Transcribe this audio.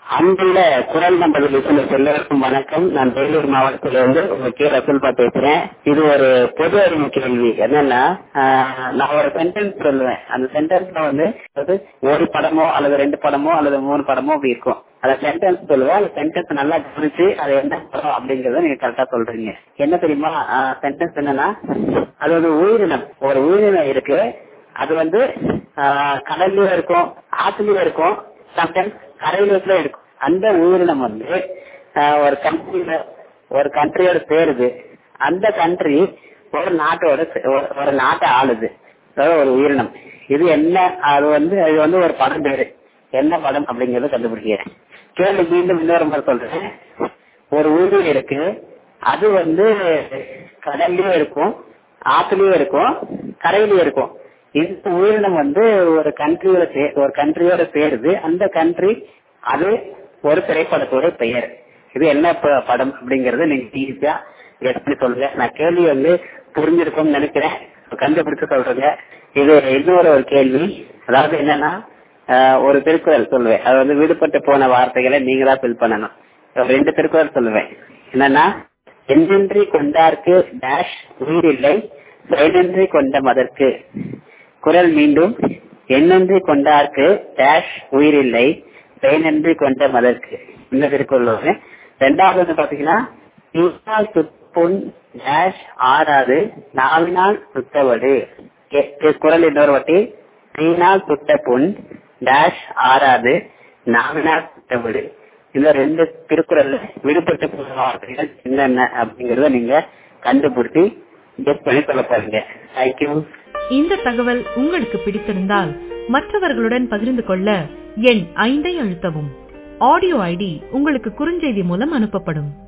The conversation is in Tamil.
அன்புள்ள குரல் நம்பர் லிசனர்ஸ் எல்லோருக்கும் வணக்கம் நான் வேலூர் மாவட்டத்திலிருந்து உங்க கே ரசூல்பா பேசுறேன் இது ஒரு பொது அறிவு கேள்வி என்னன்னா ஆஹ், நான் ஒரு சென்டென்ஸ் சொல்லுவேன் அந்த சென்டென்ஸ்ல வந்து அதாவது ஒரு படமோ அல்லது ரெண்டு படமோ அல்லது மூணு படமோ அப்படி இருக்கும் அந்த சென்டென்ஸ் சொல்லுவேன் அந்த சென்டென்ஸ் நல்லா கவனிச்சு அது என்ன படம் அப்படிங்கறத நீங்க கரெக்டா சொல்றீங்க என்ன தெரியுமா சென்டென்ஸ் என்னன்னா அது ஒரு உயிரினம் ஒரு உயிரினம் இருக்கு அது வந்து ஆஹ், கடல்லயும் இருக்கும் ஆத்துலயும் இருக்கும் சம்டைம்ஸ் கரையில இருக்கும் அந்த உயிரினம் வந்து ஆஹ், ஒரு கண்ட்ரியில ஒரு கண்ட்ரியோட சேருது அந்த கண்ட்ரி ஒரு நாட்டோட சே- ஒரு- ஒரு நாட்டை ஆளுது அதாவது ஒரு உயிரினம் இது என்ன அது வந்து அது வந்து ஒரு படம் பேரு என்ன படம் அப்படிங்கறத கண்டுபிடிக்கிறேன் கேள்வி மீண்டும் இன்னொரு முறை சொல்றேன் ஒரு உயிரினம் இருக்கு அது வந்து கடல்லயும் இருக்கும் ஆத்துலயும் இருக்கும் கரையிலயும் இருக்கும் இந்த உயிரினம் வந்து ஒரு கண்ட்ரியோட சே- ஒரு கண்ட்ரியோட சேருது அந்த கண்ட்ரி அது ஒரு திரைப்படத்தோட பெயர் இது என்ன ப- படம் அப்படிங்கறது நீங்க ஈஸியா எப்படி சொல்லுங்க நான் கேள்வி வந்து புரிஞ்சிருக்கும்னு நினைக்கிறேன் கண்டுபிடிச்சு சொல்றேங்க இது இன்னொரு ஒரு கேள்வி அதாவது என்னன்னா ஆஹ், ஒரு திருக்குறள் சொல்லுவேன் அது வந்து விடுபட்டு போன வார்த்தைகளை நீங்க தான் ஃபில் பண்ணணும் ஒரு ரெண்டு திருக்குறள் சொல்லுவேன் என்னன்னா எண்ணென்றி கொண்டார்க்கு டேஷ் உயிரில்லை செயலின்றி கொண்ட மதற்கு குரல் மீண்டும் எண்ணென்றி கொண்டார்க்கு டேஷ் உயிரில்லை செயலின்றி கொண்ட மதற்கு இந்த திருக்குறள் வருது. ரெண்டாவது வந்து பாத்தீங்கன்னா தீனால் சுப்புண் டேஷ் ஆறாது நாவினால் சுத்தவடு கே- கே- குரல் இன்னொரு வாட்டி தீனால் சுட்ட புண் டேஷ் ஆறாது நாவினால் சுத்தவடு இந்த ரெண்டு திருக்குறள்ல விடுபட்டு போன வார்த்தைகள் என்னென்ன அப்படிங்கறத நீங்க கண்டுபிடிச்சு கெஸ் பண்ணி சொல்ல பாருங்க தேங்க்யூ இந்த தகவல் உங்களுக்கு பிடித்திருந்தால் மற்றவர்களுடன் பகிர்ந்து கொள்ள எண் ஐந்தை அழுத்தவும் ஆடியோ ஐடி உங்களுக்கு குறுஞ்செய்தி மூலம் அனுப்பப்படும்